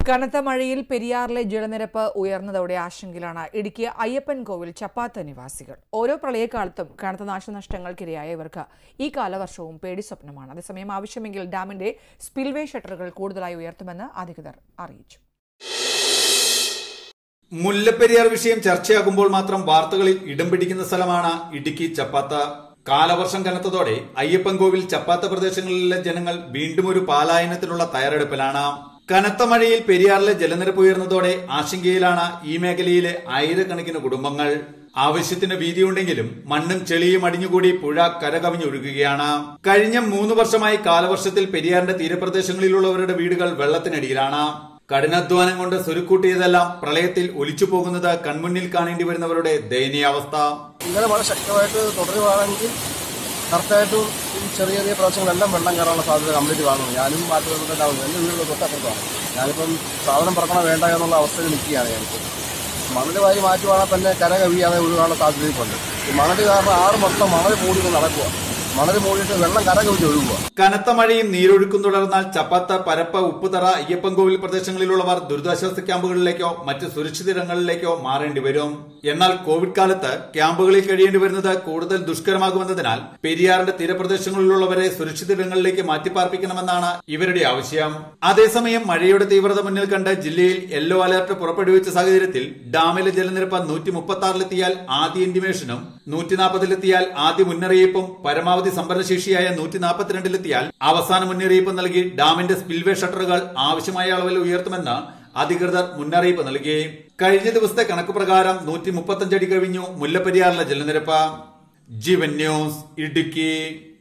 കനത്ത മഴയിൽ പെരിയാറിലെ ജലനിരപ്പ് ഉയർന്നതോടെ ആശങ്കയിലാണ് ഇടുക്കി അയ്യപ്പൻ കോവിൽ ചപ്പാത്ത നിവാസികൾ ഓരോ പ്രളയകാലത്തും കനത്ത നാശനഷ്ടങ്ങൾക്കിരയായ ഇവർക്ക് ഈ കാലവർഷവും പേടി സ്വപ്നമാണ് അതേസമയം ആവശ്യമെങ്കിൽ ഡാമിന്റെ സ്പിൽവേ ഷട്ടറുകൾ കൂടുതലായി ഉയർത്തുമെന്ന് അധികൃതർ അറിയിച്ചു മുല്ലപ്പെരിയാർ വിഷയം ചർച്ചയാകുമ്പോൾ മാത്രം വാർത്തകളിൽ ഇടം പിടിക്കുന്ന സ്ഥലമാണ് ഇടുക്കി ചപ്പാത്ത കാലവർഷം കനത്തതോടെ അയ്യപ്പൻകോവിൽ ചപ്പാത്ത പ്രദേശങ്ങളിലെ ജനങ്ങൾ വീണ്ടും ഒരു പാലായനത്തിനുള്ള തയ്യാറെടുപ്പിലാണ് കനത്ത മഴയിൽ പെരിയാറിലെ ജലനിരപ്പ് ഉയർന്നതോടെ ആശങ്കയിലാണ് ഈ മേഖലയിലെ ആയിരക്കണക്കിന് കുടുംബങ്ങൾ ആവശ്യത്തിന് വീതിയുണ്ടെങ്കിലും മണ്ണും ചെളിയും അടിഞ്ഞുകൂടി പുഴ കരകവിഞ്ഞൊഴുകുകയാണ് കഴിഞ്ഞ മൂന്ന് വർഷമായി കാലവർഷത്തിൽ പെരിയാറിന്റെ തീരപ്രദേശങ്ങളിലുള്ളവരുടെ വീടുകൾ വെള്ളത്തിനടിയിലാണ് കഠിനാധ്വാനം കൊണ്ട് സ്വരുക്കൂട്ടിയതെല്ലാം പ്രളയത്തിൽ ഒലിച്ചു പോകുന്നത് കൺമുന്നിൽ കാണേണ്ടി വരുന്നവരുടെ ദയനീയാവസ്ഥ ഇങ്ങനെ മഴ ശക്തമായിട്ട് തുടരുകയാണെങ്കിൽ കറക്റ്റായിട്ടും ഈ ചെറിയ ചെറിയ പ്രദേശങ്ങളെല്ലാം വെള്ളം കയറാനുള്ള സാധ്യത കംപ്ലീറ്റ് കാണുന്നു ഞാനും മാറ്റുന്നുണ്ടാവുന്നു എൻ്റെ വീട് തൊട്ടപ്പുറത്താണ് ഞാനിപ്പം സാധനം പറക്കണം വേണ്ട എന്നുള്ള അവസ്ഥയിൽ നിൽക്കുകയാണ് ഞാനിപ്പോൾ മണൽ വാരി മാറ്റുവാണെങ്കിൽ തന്നെ കര കവിയാതെ ഒഴുകാനുള്ള സാധ്യതയുണ്ട് ഈ മണൽ കാരണം ആറ് മൊത്തം മണൽ മൂടി നടക്കുക മണൽ മൂടിയിട്ട് വെള്ളം കര കവിഞ്ഞ് ഒഴുകുക കനത്ത മഴയും നീരൊഴുക്കും തുടർന്നാൽ ചപ്പാത്ത പരപ്പ ഉപ്പുതറ അയ്യപ്പൻകോവിൽ പ്രദേശങ്ങളിലുള്ളവർ ദുരിതാശ്വാസ ക്യാമ്പുകളിലേക്കോ മറ്റ് സുരക്ഷിതയിടങ്ങളിലേക്കോ മാറേണ്ടി വരും എന്നാൽ കോവിഡ് കാലത്ത് ക്യാമ്പുകളിൽ കഴിയേണ്ടി വരുന്നത് കൂടുതൽ ദുഷ്കരമാകുമെന്നതിനാൽ പെരിയാറിന്റെ തീരപ്രദേശങ്ങളിലുള്ളവരെ സുരക്ഷിതയിടങ്ങളിലേക്ക് മാറ്റിപ്പാർപ്പിക്കണമെന്നാണ് ഇവരുടെ ആവശ്യം അതേസമയം മഴയുടെ തീവ്രത മുന്നിൽ കണ്ട് ജില്ലയിൽ യെല്ലോ അലർട്ട് പുറപ്പെടുവിച്ച സാഹചര്യത്തിൽ ഡാമിലെ ജലനിരപ്പ് നൂറ്റി മുപ്പത്തി ആറിലെത്തിയാൽ ആദ്യ ഇന്റിമേഷനും നൂറ്റി നാൽപ്പതിലെത്തിയാൽ ആദ്യ മുന്നറിയിപ്പും പരമാവധി സംഭരണശേഷിയായ നൂറ്റി നാൽപ്പത്തിരണ്ടിലെത്തിയാൽ അവസാന മുന്നറിയിപ്പ് നൽകി ഡാമിന്റെ സ്പിൽവേ ഷട്ടറുകൾ ആവശ്യമായ അളവിൽ ഉയർത്തുമെന്ന് അധികൃതർ മുന്നറിയിപ്പ് നൽകി കഴിഞ്ഞ ദിവസത്തെ കണക്ക് പ്രകാരം നൂറ്റി മുപ്പത്തഞ്ചടി കവിഞ്ഞു മുല്ലപ്പെരിയാറിലെ ജലനിരപ്പ് ജീവൻ ന്യൂസ് ഇടുക്കി